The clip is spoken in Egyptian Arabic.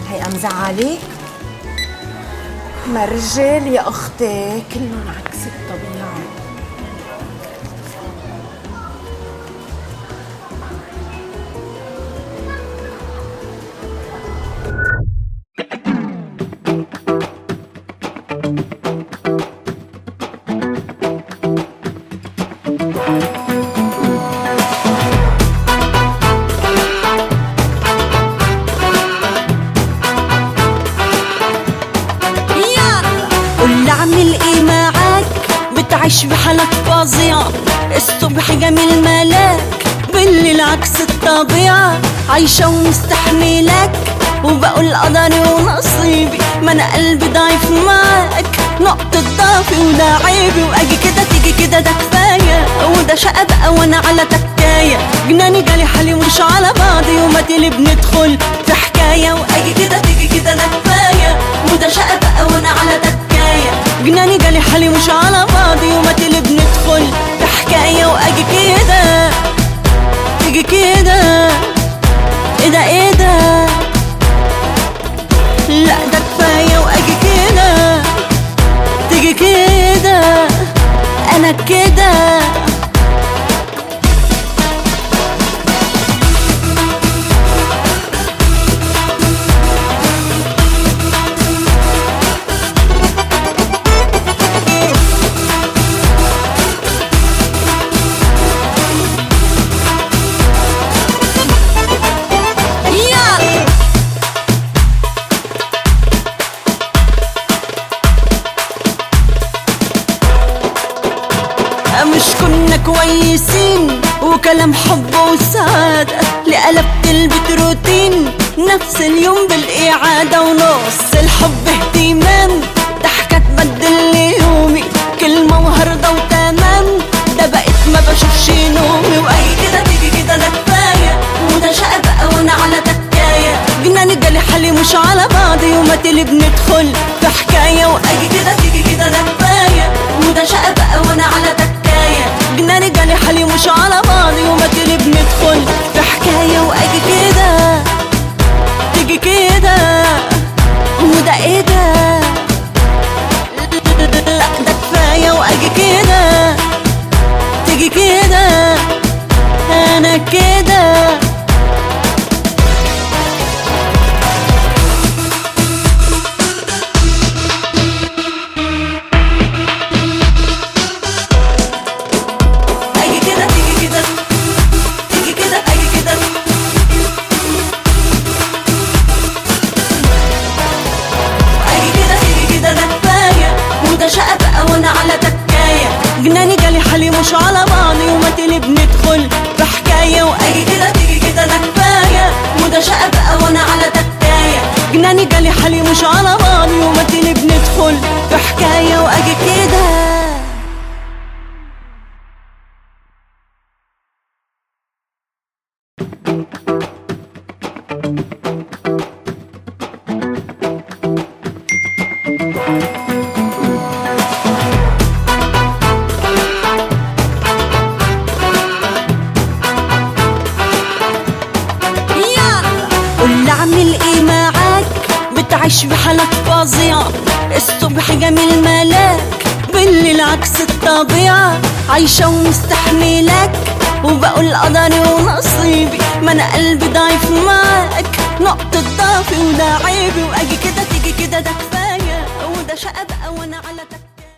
هي مزعلك؟ ما الرجال يا اختي كلهم عكس الطبيعه قول اعمل ايه معاك بتعيش بحالك فظيع الصبح جميل ملاك بالليل عكس الطبيعة عايشة ومستحملك وبقول قدري ونصيبي ما انا قلبي ضعيف معاك نقطة ضعفي وده عيبي واجي كده تيجي كده ده كفاية وده شقى بقى وانا على تكاية جناني جالي حالي مش على بعضي وما تلي بندخل في حكاية واجي كده تيجي كده ده كفاية وده شقى بقى وانا على تكاية جناني جالي حالي مش على بعضي وما تلي بندخل في حكاية واجي كده تيجي كده ايه ده ايه ده لا ده كفاية واجي كده تيجي كده انا كده يلا مش كنا كويسين وكلام حب وسعادة لقلبت البيت روتين نفس اليوم بالإعادة ونص الحب اهتمام ضحكة تبدل لي يومي كلمة وهرضة وتمام ده بقيت ما بشوفش نومي وأي كده تيجي كده ده كفاية وده شقى بقى وأنا على تكاية جناني جالي حالي مش على بعضي وما تلي بندخل في حكاية وأجي كده تيجي كده ده كفاية وده شقى بقى وأنا على تكاية جناني جالي حالي مش على بعضي وما تلي بندخل في حكاية وأجي كده تيجي كده وده ايه ده لا ده كفاية وأجي كده تيجي كده أنا كده أجي كده تيجي كده تيجي كده أجي كده أجي كده تيجي كده ده كفاية وده شقى بقى وأنا على تكاية جناني جالي حالي مش على بعضي وما تلي بندخل في حكاية وأجي كده تيجي كده ده كفاية وده شقى بقى وأنا على تكاية جناني جالي حالي مش على بعضي وما تلي بندخل في حكاية وأجي كده يلا قول اعمل ايه معاك بتعيش بحالك فظيع الصبح جميل ملاك بالليل عكس الطبيعة عايشة ومستحملك وبقول قدري ونصيبي ما انا قلبي ضعيف معاك نقطة ضعفي وده عيبي واجي كده تيجي كده ده كفاية وده شقى بقى وانا على